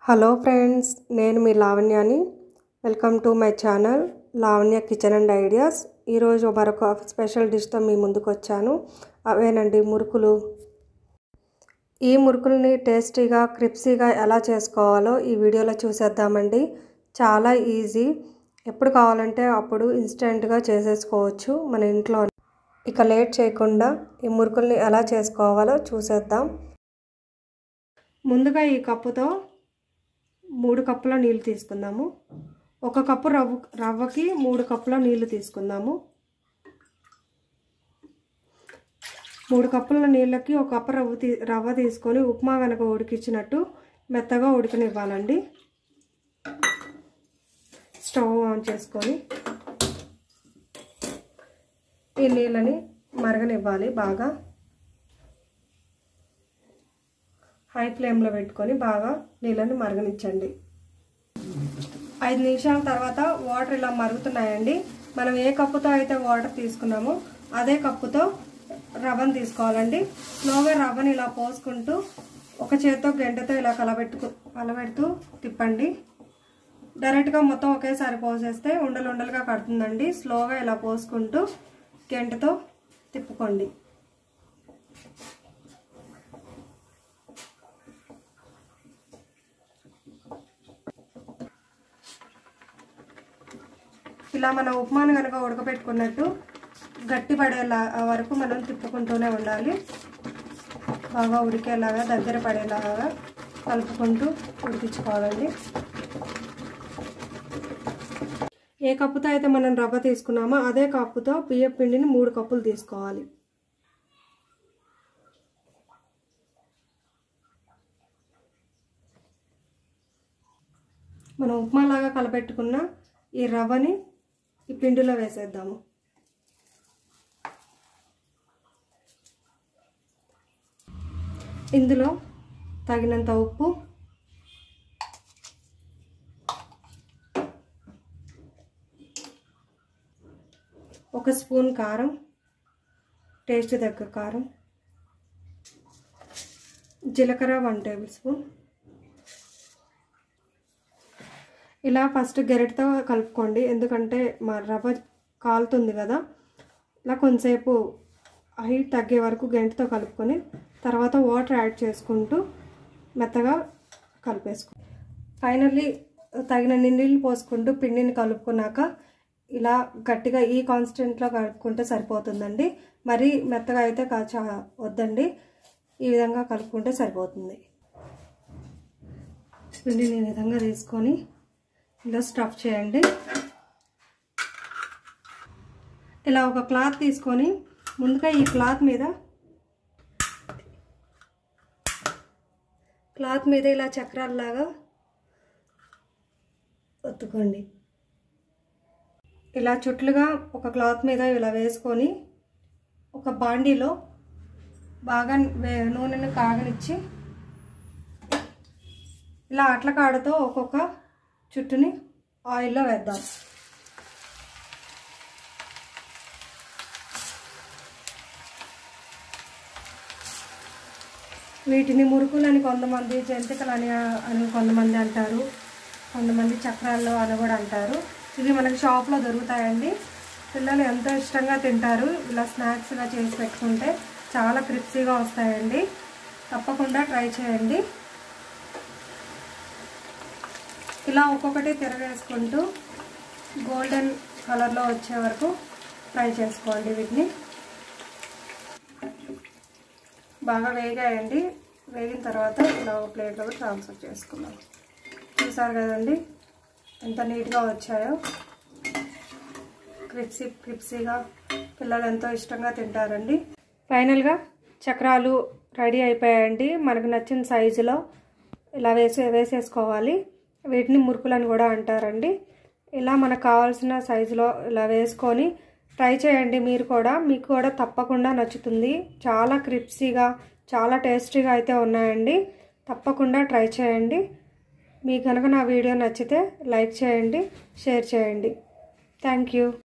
hello friends నేను మీ లావణ్యాని welcome to my channel Lavanya kitchen and ideas ఈరోజు మరొక స్పెషల్ డిష్తో మీ ముందుకు వచ్చాను అవేనండి మురుకులు ఈ మురుకుల్ని టేస్టీగా క్రిప్సీగా ఎలా చేసుకోవాలో ఈ వీడియోలో చూసేద్దామండి చాలా ఈజీ ఎప్పుడు కావాలంటే అప్పుడు ఇన్స్టెంట్గా చేసేసుకోవచ్చు మన ఇంట్లో ఇక లేట్ చేయకుండా ఈ మురుకుల్ని ఎలా చేసుకోవాలో చూసేద్దాం ముందుగా ఈ కప్పుతో మూడు కప్పుల నీళ్ళు తీసుకుందాము ఒక కప్పు రవ్వ రవ్వకి మూడు కప్పుల నీళ్లు తీసుకుందాము మూడు కప్పుల నీళ్ళకి ఒక కప్పు రవ్వ తీ రవ్వ తీసుకొని ఉప్మా కనుక ఉడికించినట్టు మెత్తగా ఉడకనివ్వాలండి స్టవ్ ఆన్ చేసుకొని ఈ నీళ్ళని మరగనివ్వాలి బాగా హై ఫ్లేమ్లో పెట్టుకొని బాగా నీళ్ళని మరగనిచ్చండి ఐదు నిమిషాల తర్వాత వాటర్ ఇలా మరుగుతున్నాయండి మనం ఏ కప్పుతో అయితే వాటర్ తీసుకున్నామో అదే కప్పుతో రవ్వను తీసుకోవాలండి స్లోగా రవ్వని ఇలా పోసుకుంటూ ఒక చేత్తో గంటతో ఇలా కలబెట్టుకు కలబెడుతూ తిప్పండి డైరెక్ట్గా మొత్తం ఒకేసారి పోసేస్తే ఉండలు ఉండలుగా కడుతుందండి స్లోగా ఇలా పోసుకుంటూ గంటతో తిప్పుకోండి ఇలా మనం ఉప్మాను కనుక ఉడకబెట్టుకున్నట్టు గట్టి పడేలా వరకు మనం తిప్పుకుంటూనే ఉండాలి బాగా ఉడికేలాగా దగ్గర పడేలాగా కలుపుకుంటూ ఉడికించుకోవాలండి ఏ కప్పుతో అయితే మనం రవ్వ తీసుకున్నామో అదే కప్పుతో బియ్యం పిండిని మూడు కప్పులు తీసుకోవాలి మనం ఉప్మాలాగా కలపెట్టుకున్న ఈ రవ్వని ఈ పిండిలో వేసేద్దాము ఇందులో తగినంత ఉప్పు ఒక స్పూన్ కారం టేస్ట్ తగ్గ కారం జీలకర్ర వన్ టేబుల్ స్పూన్ ఇలా ఫస్ట్ గెరెట్తో కలుపుకోండి ఎందుకంటే మా రవ్వ కాలుతుంది కదా ఇలా కొంతసేపు హీట్ తగ్గే వరకు గంటతో కలుపుకొని తర్వాత వాటర్ యాడ్ చేసుకుంటూ మెత్తగా కలిపేసుకో ఫైనల్లీ తగిన నీళ్ళు పోసుకుంటూ పిండిని కలుపుకున్నాక ఇలా గట్టిగా ఈ కాన్స్టెంట్లో కలుపుకుంటే సరిపోతుందండి మరీ మెత్తగా అయితే కాచా వద్దండి ఈ విధంగా కలుపుకుంటే సరిపోతుంది పిండిని ఈ విధంగా తీసుకొని ఇలా స్టఫ్ చేయండి ఇలా ఒక క్లాత్ తీసుకొని ముందుగా ఈ క్లాత్ మీద క్లాత్ మీద ఇలా చక్రాల్లాగా ఒత్తుకోండి ఇలా చుట్లుగా ఒక క్లాత్ మీద ఇలా వేసుకొని ఒక బాండీలో బాగా నూనెను కాగనిచ్చి ఇలా అట్ల కాడతో ఒక్కొక్క చుట్టుని ఆయిల్లో వేద్దాం వీటిని మురుకులని కొంతమంది జంతికలని అని కొంతమంది అంటారు కొంతమంది చక్రాల్లో అని కూడా అంటారు ఇవి మనకి షాప్లో దొరుకుతాయండి పిల్లలు ఎంతో ఇష్టంగా తింటారు ఇలా స్నాక్స్గా చేసి పెట్టుకుంటే చాలా క్రిప్సీగా వస్తాయండి తప్పకుండా ట్రై చేయండి ఇలా ఒక్కొక్కటి తిరగేసుకుంటూ గోల్డెన్ కలర్లో వచ్చే వరకు ఫ్రై చేసుకోండి వీటిని బాగా వేగాయండి వేగిన తర్వాత ఇలా ఒక ప్లేట్లో ట్రాన్స్ఫర్ చేసుకున్నాం చూసారు కదండి ఎంత నీట్గా వచ్చాయో క్రిప్సీ క్రిప్సీగా పిల్లలు ఎంతో ఇష్టంగా తింటారండి ఫైనల్గా చక్రాలు రెడీ అయిపోయాయండి మనకు నచ్చిన సైజులో ఇలా వేసే వేసేసుకోవాలి వీటిని మురుకులని కూడా అంటారండి ఇలా మనకు కావాల్సిన సైజులో ఇలా వేసుకొని ట్రై చేయండి మీరు కూడా మీకు కూడా తప్పకుండా నచ్చుతుంది చాలా క్రిప్సీగా చాలా టేస్టీగా అయితే ఉన్నాయండి తప్పకుండా ట్రై చేయండి మీకు కనుక నా వీడియో నచ్చితే లైక్ చేయండి షేర్ చేయండి థ్యాంక్ యూ